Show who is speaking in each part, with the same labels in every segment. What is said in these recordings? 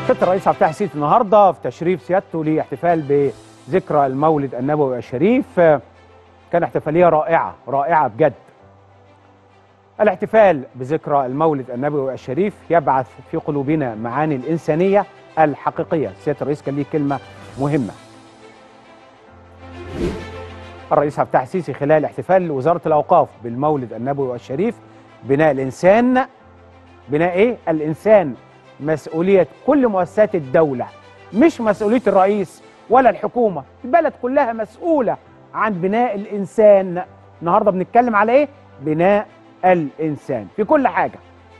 Speaker 1: سياده الرئيس عبد الفتاح السيسي النهارده في تشريف سيادته لاحتفال بذكرى المولد النبوي الشريف كان احتفاليه رائعه رائعه بجد. الاحتفال بذكرى المولد النبوي الشريف يبعث في قلوبنا معاني الانسانيه الحقيقيه، سياده الرئيس كان ليه كلمه مهمه. الرئيس عبد الفتاح السيسي خلال احتفال وزاره الاوقاف بالمولد النبوي الشريف بناء الانسان بناء ايه؟ الانسان مسؤوليه كل مؤسسات الدوله مش مسؤوليه الرئيس ولا الحكومه، البلد كلها مسؤوله عن بناء الانسان. النهارده بنتكلم على ايه؟ بناء الانسان في كل حاجه.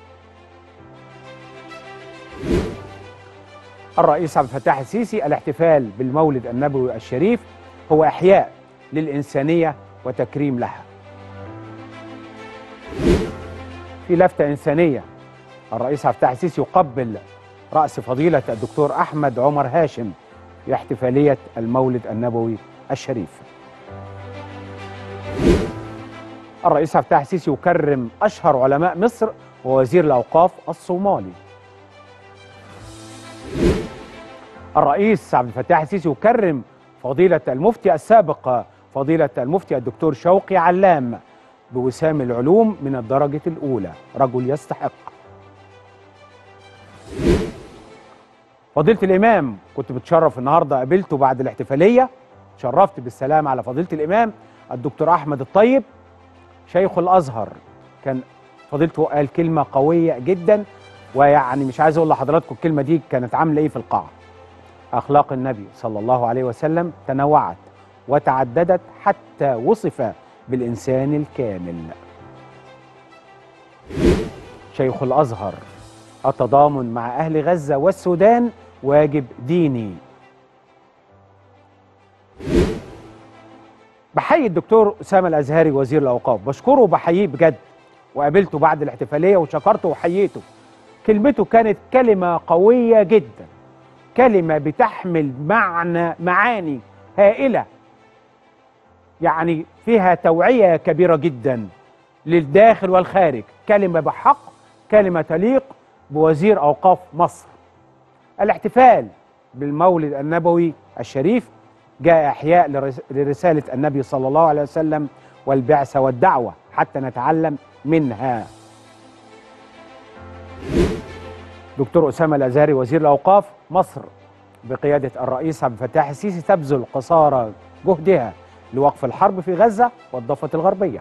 Speaker 1: الرئيس عبد الفتاح السيسي الاحتفال بالمولد النبوي الشريف هو احياء للانسانيه وتكريم لها. في لفته انسانيه الرئيس عبد الفتاح السيسي يقبل راس فضيله الدكتور احمد عمر هاشم في احتفاليه المولد النبوي الشريف. الرئيس عبد الفتاح السيسي يكرم اشهر علماء مصر ووزير الاوقاف الصومالي. الرئيس عبد الفتاح السيسي يكرم فضيله المفتي السابق فضيله المفتي الدكتور شوقي علام بوسام العلوم من الدرجه الاولى، رجل يستحق. فضيله الامام كنت بتشرف النهارده قابلته بعد الاحتفاليه شرفت بالسلام على فضيله الامام الدكتور احمد الطيب شيخ الازهر كان فضيلته قال كلمه قويه جدا ويعني مش عايز اقول لحضراتكم الكلمه دي كانت عامله ايه في القاعه اخلاق النبي صلى الله عليه وسلم تنوعت وتعددت حتى وصف بالانسان الكامل شيخ الازهر التضامن مع اهل غزه والسودان واجب ديني بحيي الدكتور اسامه الازهري وزير الاوقاف بشكره وبحييه بجد وقابلته بعد الاحتفاليه وشكرته وحييته كلمته كانت كلمه قويه جدا كلمه بتحمل معنى معاني هائله يعني فيها توعيه كبيره جدا للداخل والخارج كلمه بحق كلمه تليق بوزير اوقاف مصر الاحتفال بالمولد النبوي الشريف جاء احياء لرساله النبي صلى الله عليه وسلم والبعثه والدعوه حتى نتعلم منها. دكتور اسامه الازهري وزير الاوقاف مصر بقياده الرئيس عبد الفتاح السيسي تبذل قصارى جهدها لوقف الحرب في غزه والضفه الغربيه.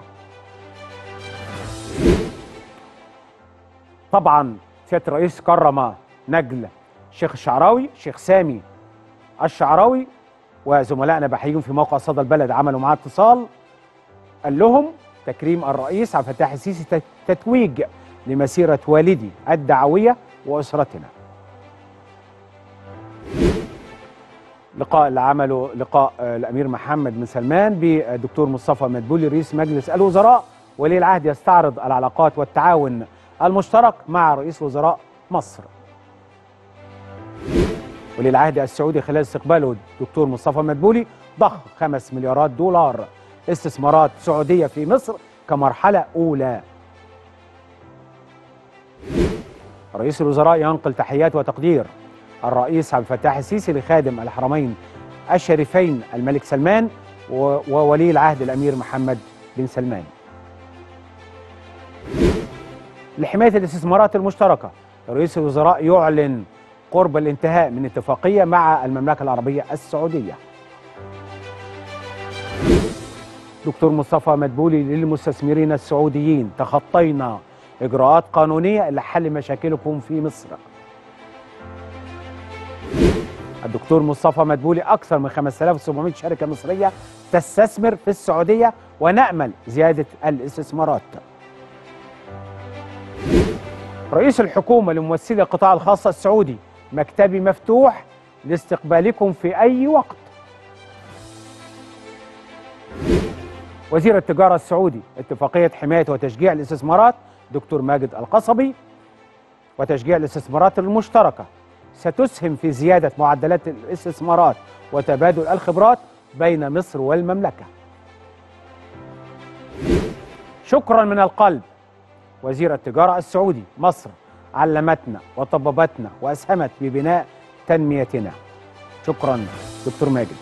Speaker 1: طبعا سياده الرئيس كرم نجل الشيخ الشعراوي الشيخ سامي الشعراوي وزملائنا بحييهم في موقع صدى البلد عملوا معاه اتصال قال لهم تكريم الرئيس عبد الفتاح السيسي تتويج لمسيره والدي الدعويه واسرتنا. لقاء اللي عمله لقاء الامير محمد بن سلمان بالدكتور مصطفى مدبولي رئيس مجلس الوزراء ولي العهد يستعرض العلاقات والتعاون المشترك مع رئيس وزراء مصر. ولي العهد السعودي خلال استقباله الدكتور مصطفى مدبولي ضخ 5 مليارات دولار استثمارات سعودية في مصر كمرحلة أولى رئيس الوزراء ينقل تحيات وتقدير الرئيس عبد الفتاح السيسي لخادم الحرمين الشريفين الملك سلمان وولي العهد الأمير محمد بن سلمان لحماية الاستثمارات المشتركة رئيس الوزراء يعلن قرب الانتهاء من اتفاقيه مع المملكه العربيه السعوديه. دكتور مصطفى مدبولي للمستثمرين السعوديين تخطينا اجراءات قانونيه لحل مشاكلكم في مصر. الدكتور مصطفى مدبولي اكثر من 5700 شركه مصريه تستثمر في السعوديه ونامل زياده الاستثمارات. رئيس الحكومه لممثلي القطاع الخاص السعودي مكتبي مفتوح لاستقبالكم في أي وقت وزير التجارة السعودي اتفاقية حماية وتشجيع الاستثمارات دكتور ماجد القصبي وتشجيع الاستثمارات المشتركة ستسهم في زيادة معدلات الاستثمارات وتبادل الخبرات بين مصر والمملكة شكرا من القلب وزير التجارة السعودي مصر علمتنا وطببتنا وأسهمت في بناء تنميتنا شكرا دكتور ماجد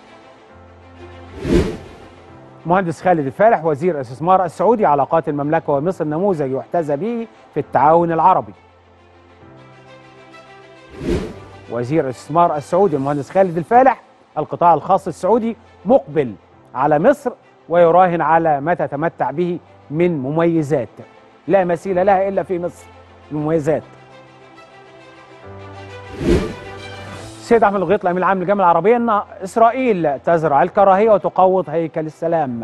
Speaker 1: مهندس خالد الفالح وزير الاستثمار السعودي علاقات المملكة ومصر نموذج يحتذى به في التعاون العربي وزير الاستثمار السعودي المهندس خالد الفالح القطاع الخاص السعودي مقبل على مصر ويراهن على ما تتمتع به من مميزات لا مثيل لها الا في مصر المميزات السيد احمد الغيط الامين العام للجامعه العربيه ان اسرائيل تزرع الكراهيه وتقوض هيكل السلام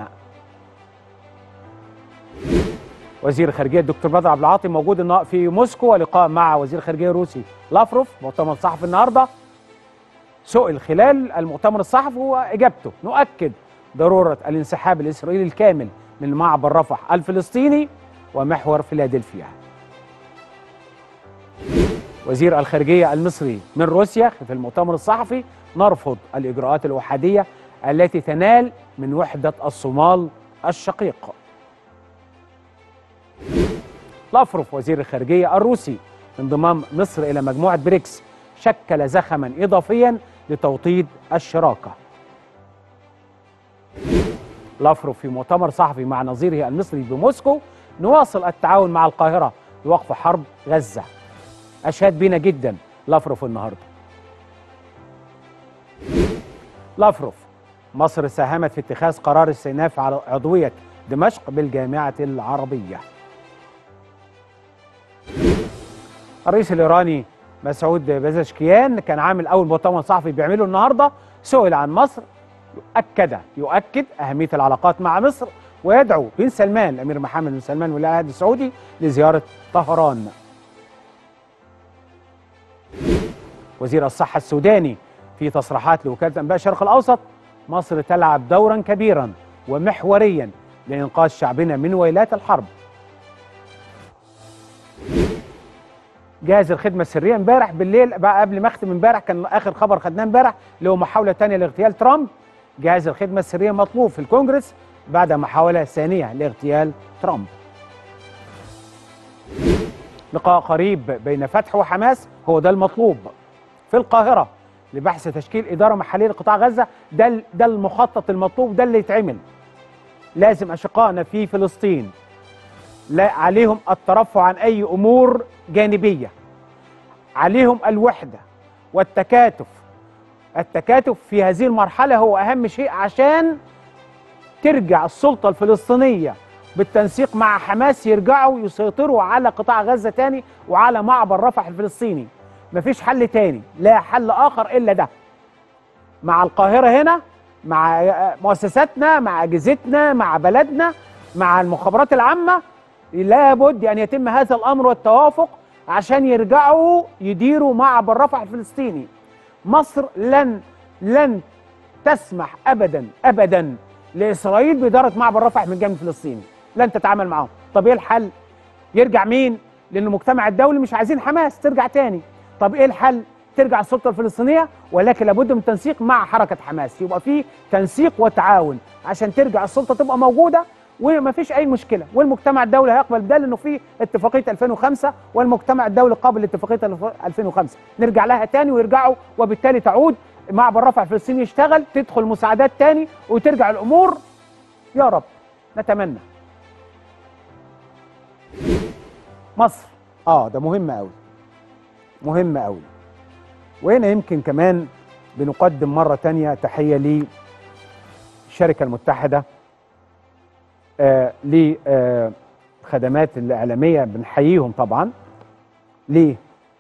Speaker 1: وزير الخارجيه الدكتور بدر عبد العاطي موجود في موسكو ولقاء مع وزير الخارجيه الروسي لافروف مؤتمر صحفي النهارده سئل خلال المؤتمر الصحفي واجابته نؤكد ضروره الانسحاب الاسرائيلي الكامل من معبر رفح الفلسطيني ومحور فيلادلفيا وزير الخارجيه المصري من روسيا في المؤتمر الصحفي نرفض الاجراءات الاحاديه التي تنال من وحده الصومال الشقيق لافروف وزير الخارجيه الروسي انضمام مصر الى مجموعه بريكس شكل زخما اضافيا لتوطيد الشراكه لافروف في مؤتمر صحفي مع نظيره المصري بموسكو نواصل التعاون مع القاهره لوقف حرب غزه اشاد بينا جدا لافروف النهارده لافروف مصر ساهمت في اتخاذ قرار استئناف على عضويه دمشق بالجامعه العربيه الرئيس الايراني مسعود بازشكيان كان عامل اول مؤتمر صحفي بيعمله النهارده سئل عن مصر اكد يؤكد اهميه العلاقات مع مصر ويدعو بن سلمان الامير محمد بن سلمان ولي العهد السعودي لزياره طهران وزير الصحه السوداني في تصريحات لوكاله انباء الشرق الاوسط مصر تلعب دورا كبيرا ومحوريا لانقاذ شعبنا من ويلات الحرب جهاز الخدمه السريه امبارح بالليل بقى قبل ما اختم امبارح كان اخر خبر خدناه امبارح اللي هو محاوله ثانيه لاغتيال ترامب جهاز الخدمه السريه مطلوب في الكونجرس بعد محاوله ثانيه لاغتيال ترامب لقاء قريب بين فتح وحماس هو ده المطلوب في القاهره لبحث تشكيل اداره محليه لقطاع غزه ده ده المخطط المطلوب ده اللي يتعمل لازم اشقائنا في فلسطين لا عليهم الترفع عن اي امور جانبيه عليهم الوحده والتكاتف التكاتف في هذه المرحله هو اهم شيء عشان ترجع السلطه الفلسطينيه بالتنسيق مع حماس يرجعوا يسيطروا على قطاع غزه تاني وعلى معبر رفح الفلسطيني مفيش حل تاني لا حل اخر الا ده مع القاهره هنا مع مؤسساتنا مع اجهزتنا مع بلدنا مع المخابرات العامه لابد ان يتم هذا الامر والتوافق عشان يرجعوا يديروا معبر رفح الفلسطيني مصر لن لن تسمح ابدا ابدا لاسرائيل باداره معبر رفح من الجانب الفلسطيني لن تتعامل معهم طب ايه الحل يرجع مين لان المجتمع الدولي مش عايزين حماس ترجع تاني طب ايه الحل ترجع السلطه الفلسطينيه ولكن لابد من تنسيق مع حركه حماس يبقى في تنسيق وتعاون عشان ترجع السلطه تبقى موجوده وما فيش اي مشكله والمجتمع الدولي هيقبل بده لانه في اتفاقيه 2005 والمجتمع الدولي قابل لاتفاقيه 2005 نرجع لها تاني ويرجعوا وبالتالي تعود معبر رفع الفلسطيني يشتغل تدخل مساعدات تاني وترجع الامور يا رب نتمنى مصر اه ده مهم قوي مهم قوي وهنا يمكن كمان بنقدم مرة تانية تحية للشركة المتحدة آه للخدمات الإعلامية بنحييهم طبعا ليه؟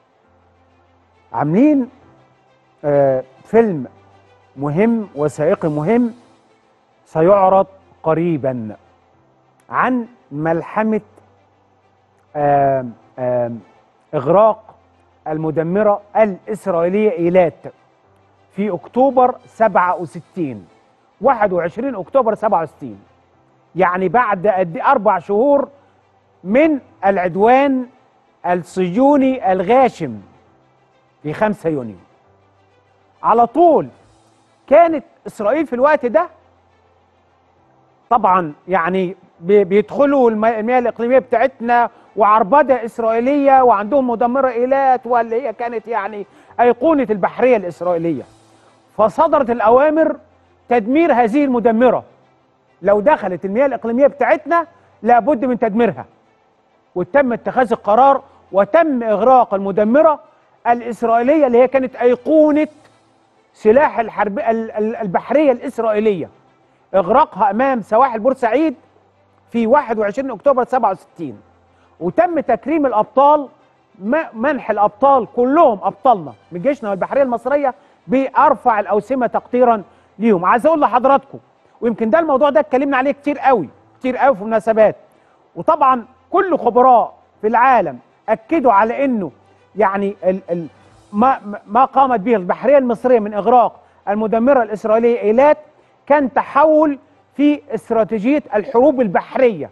Speaker 1: عاملين آه فيلم مهم وثائقي مهم سيعرض قريبا عن ملحمة آه آه إغراق المدمرة الإسرائيلية إيلات في أكتوبر 67 21 أكتوبر 67 يعني بعد قد أربع شهور من العدوان الصهيوني الغاشم في 5 يونيو على طول كانت إسرائيل في الوقت ده طبعا يعني بي- بيدخلوا الم- المياه الاقليميه بتاعتنا وعربده اسرائيليه وعندهم مدمره ايلات واللي هي كانت يعني ايقونه البحريه الاسرائيليه فصدرت الاوامر تدمير هذه المدمره لو دخلت المياه الاقليميه بتاعتنا لابد من تدميرها وتم اتخاذ القرار وتم اغراق المدمره الاسرائيليه اللي هي كانت ايقونه سلاح الحرب ال- ال- البحريه الاسرائيليه اغراقها امام سواحل بورسعيد في 21 اكتوبر 67 وتم تكريم الابطال م- منح الابطال كلهم ابطالنا من جيشنا والبحريه المصريه بارفع الاوسمه تقديرا ليهم عايز اقول لحضراتكم ويمكن ده الموضوع ده اتكلمنا عليه كتير قوي كتير قوي في مناسبات وطبعا كل خبراء في العالم اكدوا على انه يعني ال ال ما ما قامت به البحريه المصريه من اغراق المدمره الاسرائيليه ايلات كان تحول في استراتيجيه الحروب البحريه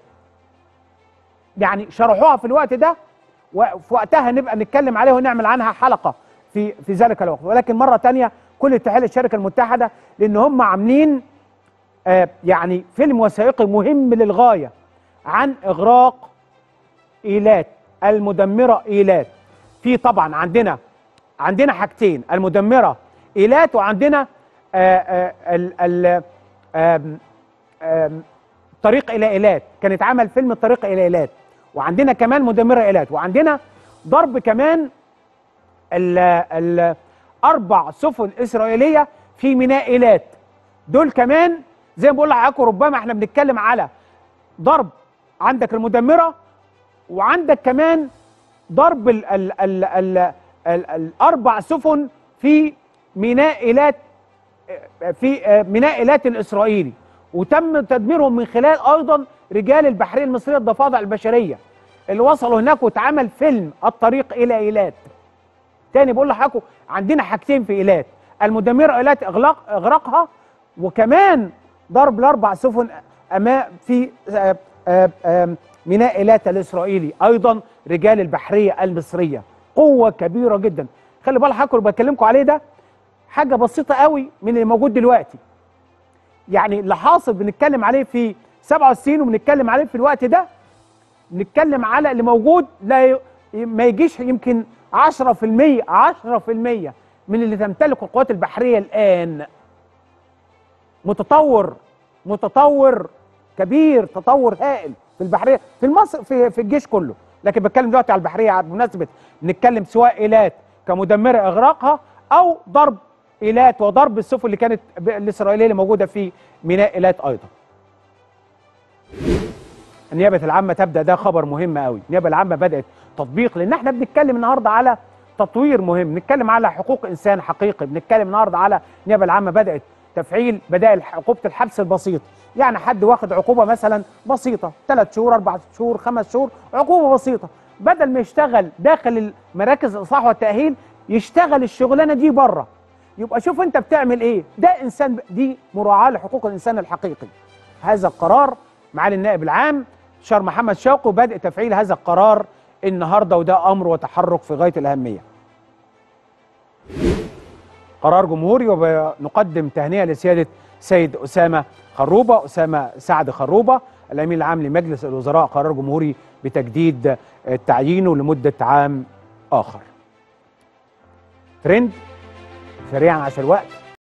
Speaker 1: يعني شرحوها في الوقت ده وفي وقتها نبقى نتكلم عليها ونعمل عنها حلقه في في ذلك الوقت ولكن مره تانية كل التحيه للشركه المتحده لان هم عاملين آه يعني فيلم وثائقي مهم للغايه عن اغراق ايلات المدمره ايلات في طبعا عندنا عندنا حاجتين المدمره ايلات وعندنا آه آه ال ال آم آم طريق الى ايلات كان اتعمل فيلم الطريق الى ايلات وعندنا كمان مدمره ايلات وعندنا ضرب كمان ال ال اربع سفن اسرائيليه في ميناء ايلات دول كمان زي ما بقول لحضراتكم ربما احنا بنتكلم على ضرب عندك المدمره وعندك كمان ضرب ال ال ال ال ال الاربع سفن في ميناء ايلات في ميناء ايلات الاسرائيلي وتم تدميرهم من خلال ايضا رجال البحريه المصريه الضفادع البشريه اللي وصلوا هناك واتعمل فيلم الطريق الى ايلات تاني بقول لحضراتكم عندنا حاجتين في ايلات المدمره ايلات اغلاق اغراقها وكمان ضرب الاربع سفن امام في آه، آه، آه، ميناء ايلات الاسرائيلي ايضا رجال البحريه المصريه قوه كبيره جدا خلي بال حضراتكم اللي بكلمكم عليه ده حاجه بسيطه قوي من اللي موجود دلوقتي يعني اللي حاصل بنتكلم عليه في 67 وبنتكلم عليه في الوقت ده بنتكلم على اللي موجود لا ي... ما يجيش يمكن 10% 10% من اللي تمتلكه القوات البحريه الان متطور متطور كبير تطور هائل في البحريه في مصر في في الجيش كله لكن بتكلم دلوقتي على البحريه بمناسبه نتكلم سواء ايلات كمدمره اغراقها او ضرب ايلات وضرب السفن اللي كانت ب- الاسرائيليه اللي موجوده في ميناء ايلات ايضا. النيابه العامه تبدا ده خبر مهم قوي، النيابه العامه بدات تطبيق لان احنا بنتكلم النهارده على تطوير مهم، بنتكلم على حقوق انسان حقيقي، بنتكلم النهارده على النيابه العامه بدات تفعيل بدائل عقوبه الحبس البسيط، يعني حد واخد عقوبه مثلا بسيطه ثلاث شهور اربع شهور خمس شهور عقوبه بسيطه، بدل ما يشتغل داخل مراكز الاصلاح والتاهيل يشتغل الشغلانه دي بره. يبقى شوف انت بتعمل ايه ده انسان دي مراعاه لحقوق الانسان الحقيقي هذا القرار معالي النائب العام شار محمد شوقي وبدء تفعيل هذا القرار النهارده وده امر وتحرك في غايه الاهميه قرار جمهوري ونقدم تهنئه لسياده سيد اسامه خروبه اسامه سعد خروبه الامين العام لمجلس الوزراء قرار جمهوري بتجديد تعيينه لمده عام اخر ترند سريعا عشان الوقت